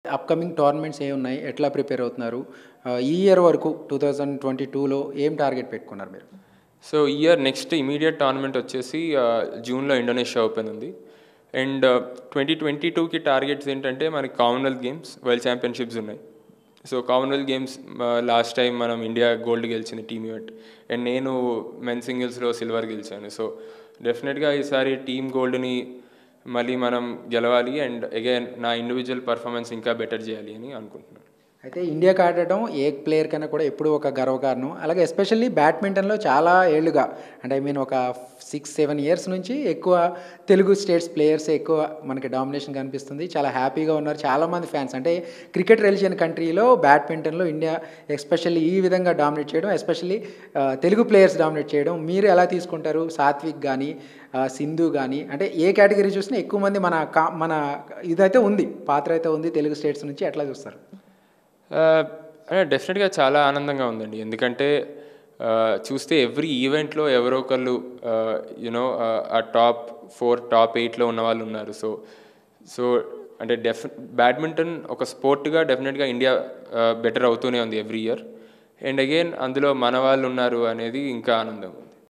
upcoming tournaments ఏ ఉన్నాయి ఎట్లా prepare అవుతున్నారు ఆ, ఈ ఇయర్ వరకు టూ థౌజండ్ ట్వంటీ టూలో ఏం టార్గెట్ పెట్టుకున్నారు మీరు so year next immediate tournament వచ్చేసి ఆ, జూన్లో ఇండోనేషియా ఓపెన్ ఉంది అండ్ ట్వంటీ ట్వంటీ టూకి టార్గెట్స్ ఏంటంటే మనకి కామన్వెల్త్ గేమ్స్ వరల్డ్ ఛాంపియన్షిప్స్ ఉన్నాయి so commonwealth games last time మనం ఇండియా గోల్డ్ గెలిచింది టీమ్ ఈవెంట్ అండ్ నేను మెన్ సింగిల్స్లో సిల్వర్ గెలిచాను సో డెఫినెట్గా ఈసారి టీమ్ గోల్డ్ని మళ్ళీ మనం గెలవాలి అండ్ అగైన్ నా ఇండివిజువల్ పర్ఫార్మెన్స్ ఇంకా బెటర్ చేయాలి అని అనుకుంటున్నాను అయితే ఇండియాకి ఆడటం ఏ ప్లేయర్ కన్నా కూడా ఎప్పుడూ ఒక గర్వకారణం అలాగే ఎస్పెషల్లీ బ్యాడ్మింటన్లో చాలా ఏళ్ళుగా అంటే ఐ మీన్ ఒక సిక్స్ సెవెన్ ఇయర్స్ నుంచి ఎక్కువ తెలుగు స్టేట్స్ ప్లేయర్స్ ఎక్కువ మనకి డామినేషన్ కనిపిస్తుంది చాలా హ్యాపీగా ఉన్నారు చాలామంది ఫ్యాన్స్ అంటే క్రికెట్ రిలిజియన్ కంట్రీలో బ్యాడ్మింటన్లో ఇండియా ఎస్పెషల్లీ ఈ విధంగా డామినేట్ చేయడం ఎస్పెషల్లీ తెలుగు ప్లేయర్స్ డామినేట్ చేయడం మీరు ఎలా తీసుకుంటారు సాత్విక్ కానీ సింధు కానీ అంటే ఏ కేటగిరీ చూసినా ఎక్కువ మంది మన కా మన ఇదైతే ఉంది పాత్ర అయితే ఉంది తెలుగు స్టేట్స్ నుంచి ఎట్లా చూస్తారు డెఫినెట్గా చాలా ఆనందంగా ఉందండి ఎందుకంటే ఆ, చూస్తే ఎవ్రీ ఈవెంట్లో ఎవరో ఒకళ్ళు యునో ఆ టాప్ ఫోర్ టాప్ ఎయిట్లో ఉన్న వాళ్ళు ఉన్నారు సో సో అంటే డెఫ్ బ్యాడ్మింటన్ ఒక స్పోర్ట్గా డెఫినెట్గా ఇండియా బెటర్ అవుతూనే ఉంది ఎవ్రీ ఇయర్ అండ్ అగైన్ అందులో మన వాళ్ళు ఉన్నారు అనేది ఇంకా ఆనందం